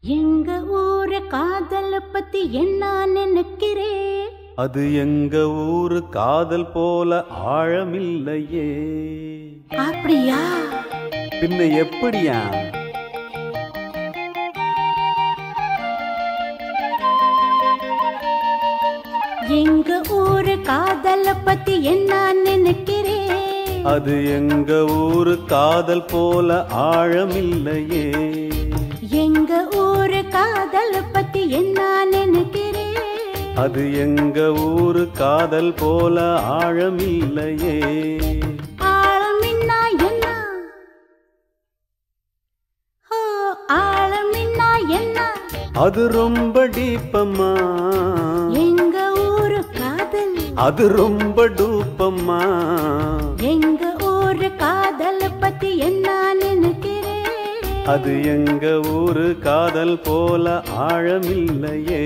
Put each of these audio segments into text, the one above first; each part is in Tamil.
எங்க ஊரு காதல பத்தி என்ன நினைக்கிறே அது எங்க ஊரு காதல் போல ஆழமில்லையே அப்படியா பின்ன எப்படியா எங்க ஊரு காதல பத்தி என்ன நினைக்கிறே அது எங்க ஊரு காதல் போல ஆழமில்லையே எங்க ஊரு காதல பத்தி என்ன நினைக்கிறே அது எங்க ஊரு காதல் போல ஆழமில்லையே ஆழமின்னா என்ன ஓ ஆழமின்னா என்ன அது ரொம்ப டீப்பம்மா எங்க ஊரு காதல் அது ரொம்ப டூப்பம்மா எங்க ஊரு காதல பத்தி என்ன நினைக்கிறே அது எங்க ஊரு காதல் போல ஆழமில்லையே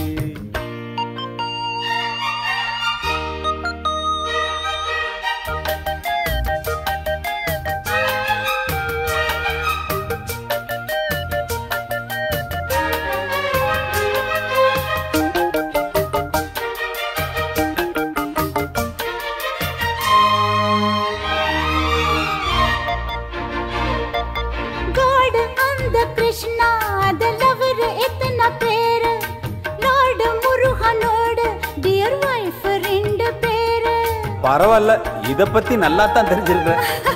காடு அந்த கிருஷ்ணா அதலவர் எத்தனை பேரு நாடு முருகனோடு டியர் வைஃப் ரெண்டு பேரு பரவாயில்ல இத பத்தி நல்லா தான் தெரிஞ்சிருக்க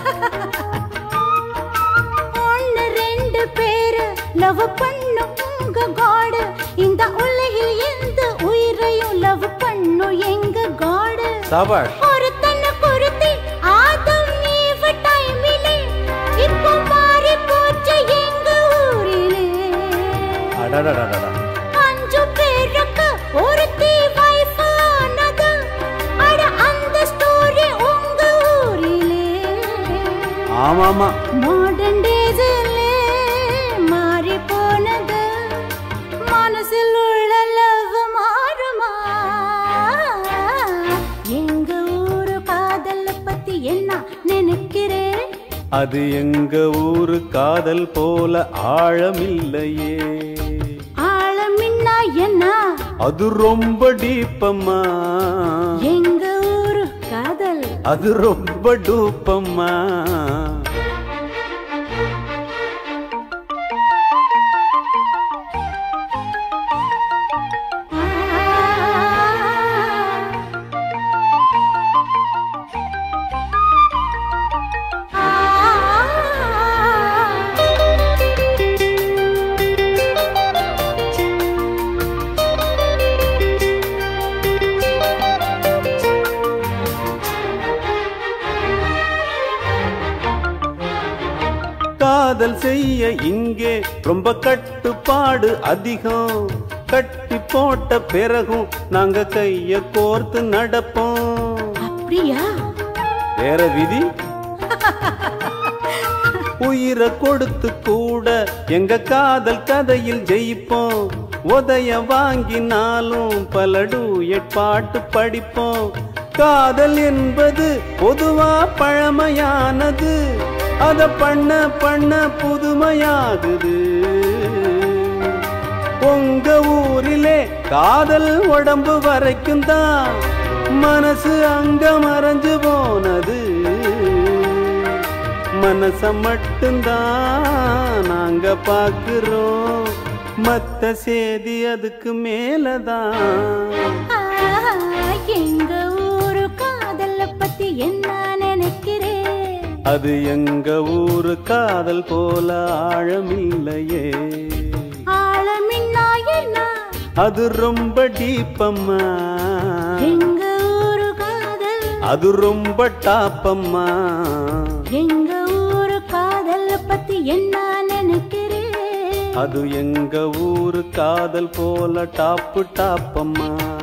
ஒன்னு ரெண்டு பேரு லவ் பண்ணும் உங்க காடு இந்த உலகில் எந்த உயிரையும் லவ் பண்ணும் எங்க காடு சபாஷ் ஒருத்தனை பொருத்தி ஆதம் ஈவ் டைமிலே இப்போ மாறி போச்சு எங்க ஊரிலே அடடடடடா அஞ்சு பேருக்கு ஒருத்தி வைஃப் ஆனது அட அந்த ஸ்டோரி உங்க ஊரிலே ஆமாமா மாடர்ன் டேஸிலே மாறி போனது மனசில் உள்ள லவ் மாறுமா எங்க ஊரு காதல பத்தி என்ன நினைக்கிறேன் அது எங்க ஊரு காதல் போல ஆழமில்லையே ஆழமின்னா என்ன அது ரொம்ப டீப்பம்மா எங்க ஊரு காதல் அது ரொம்ப டூப்பம்மா காதல் செய்ய இங்கே ரொம்ப கட்டுப்பாடு அதிகம் கட்டி போட்ட பிறகும் நாங்க கைய கோர்த்து நடப்போம் அப்படியா வேற விதி உயிரை கொடுத்து கூட எங்க காதல் கதையில் ஜெயிப்போம் உதய வாங்கினாலும் பல டூயட் பாட்டு படிப்போம் காதல் என்பது பொதுவா பழமையானது அத பண்ண பண்ண புதுமையாகுது உங்க ஊரிலே காதல் உடம்பு வரைக்கும் தான் மனசு அங்க மறைஞ்சு போனது மனச மட்டும்தான் நாங்க பாக்குறோம் மத்த சேதி அதுக்கு மேலதான் ஆ, எங்க ஊரு காதல பத்தி என்ன நினைக்கிறேன் அது எங்க ஊரு காதல் போல ஆழமில்லையே ஆழமின்னா என்ன அது ரொம்ப டீப்பம்மா எங்க ஊரு காதல் அது ரொம்ப டாப்பம்மா எங்க ஊரு காதல பத்தி என்ன நினைக்கிறேன் அது எங்க ஊரு காதல் போல டாப்பு டாப்பம்மா